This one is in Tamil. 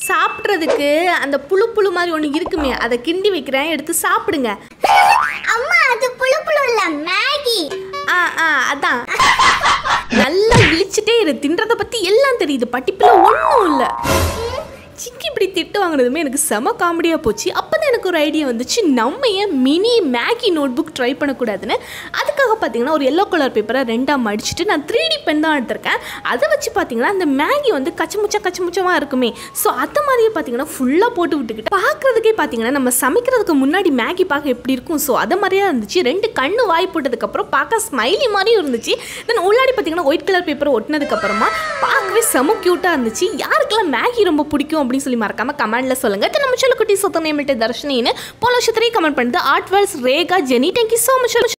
சாப்பிட்றதுக்கு அந்த புழு புழு மாதிரி ஒன்று இருக்குமே அதை கிண்டி வைக்கிறேன் எடுத்து சாப்பிடுங்க அம்மா அது புழு புழு இல்ல மேகி ஆ ஆ அதான் நல்லா இழிச்சிட்டே இரு தின்றதை பற்றி எல்லாம் தெரியுது படிப்பில் ஒன்றும் இல்லை சிக்கி இப்படி திட்டு வாங்கினதுமே எனக்கு செம காமெடியாக போச்சு அப்போ தான் எனக்கு ஒரு ஐடியா வந்துச்சு நம்ம ஏன் mini Maggi note book try பண்ணக்கூடாதுன்னு அதுக்காக பார்த்தீங்கன்னா ஒரு எல்லோ கலர் பேப்பரை ரெண்டாக மடிச்சுட்டு நான் த்ரீ டி பென் தான் எடுத்திருக்கேன் அதை வச்சு பார்த்தீங்கன்னா அந்த மேகி வந்து கச்சமுச்சா கச்சமுச்சமாக இருக்குமே ஸோ அந்த மாதிரியே பார்த்தீங்கன்னா ஃபுல்லாக போட்டு விட்டுக்கிட்டு பார்க்குறதுக்கே பார்த்தீங்கன்னா நம்ம சமைக்கிறதுக்கு முன்னாடி மேகி பார்க்க எப்படி இருக்கும் ஸோ அதை மாதிரியே இருந்துச்சு ரெண்டு கண்ணு வாய் போட்டதுக்கப்புறம் பார்க்க ஸ்மைலி மாதிரியும் இருந்துச்சு தென் உள்ளாடி பார்த்தீங்கன்னா ஒயிட் கலர் பேப்பர் ஒட்டினதுக்கப்புறமா பார்க்கவே செம க்யூட்டாக இருந்துச்சு யாருக்கெல்லாம் மேகி ரொம்ப பிடிக்கும் அப்படின்னு சொல்லி மறக்காம கமெண்ட்ல சொல்லுங்க தென் நம்ம சொல்ல குட்டி சொத்த நேமிட்டு தர்ஷினின்னு போல வருஷத்துலேயே கமெண்ட் பண்ணுது ஆர்ட் வேல்ஸ் Rekha Jeni thank you so much